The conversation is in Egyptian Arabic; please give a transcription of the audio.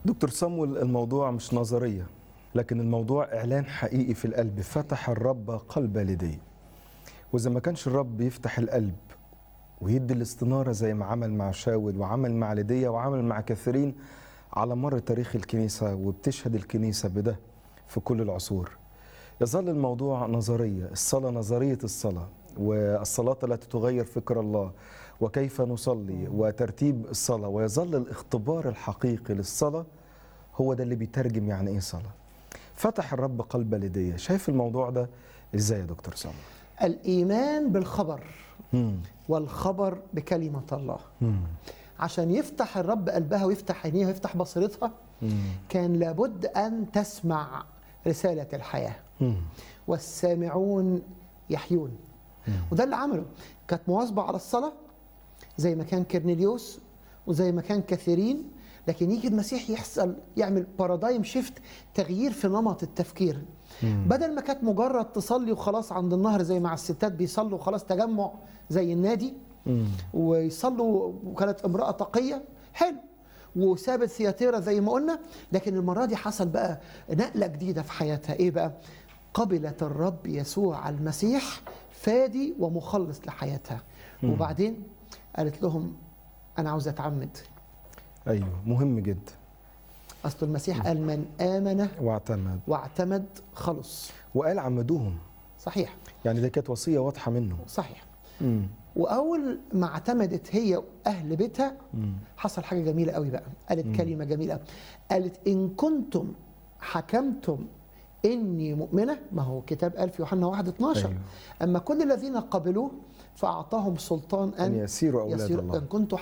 دكتور صمويل الموضوع مش نظرية لكن الموضوع إعلان حقيقي في القلب فتح الرب قلب لدي وإذا ما كانش الرب يفتح القلب ويدي الاستنارة زي ما عمل مع شاول وعمل مع ليديا وعمل مع كثيرين على مر تاريخ الكنيسة وبتشهد الكنيسة بده في كل العصور يظل الموضوع نظرية الصلاة نظرية الصلاة والصلاة التي تغير فكر الله وكيف نصلي وترتيب الصلاة ويظل الاختبار الحقيقي للصلاة هو ده اللي بيترجم يعني ايه صلاة فتح الرب قلب لدية شايف الموضوع ده ازاي يا دكتور سامر الإيمان بالخبر مم. والخبر بكلمة الله مم. عشان يفتح الرب قلبها ويفتح عينيها ويفتح بصيرتها مم. كان لابد أن تسمع رسالة الحياة مم. والسامعون يحيون وده اللي عمله كانت مواظبة على الصلاة زي ما كان كرنيليوس وزي ما كان كثيرين لكن يجي المسيح يحصل يعمل بارادايم شيفت تغيير في نمط التفكير بدل ما كانت مجرد تصلي وخلاص عند النهر زي مع الستات بيصلوا خلاص تجمع زي النادي مم. ويصلوا وكانت امرأة تقية حلو وسابت ثياتيرا زي ما قلنا لكن المرة دي حصل بقى نقلة جديدة في حياتها ايه بقى قبلت الرب يسوع المسيح فادي ومخلص لحياتها وبعدين قالت لهم انا عاوز اتعمد ايوه مهم جدا اصل المسيح قال من امن واعتمد واعتمد خلص وقال عمدوهم صحيح يعني دي كانت وصية واضحة منه صحيح مم. واول ما اعتمدت هي واهل بيتها حصل حاجه جميله قوي بقى قالت كلمه جميله قوي قالت ان كنتم حكمتم اني مؤمنه ما هو كتاب قال في يوحنا 1 12 أيوه. اما كل الذين قبلوه فاعطاهم سلطان ان أن يسيروا أولاد يصيروا- الله. ان كنتم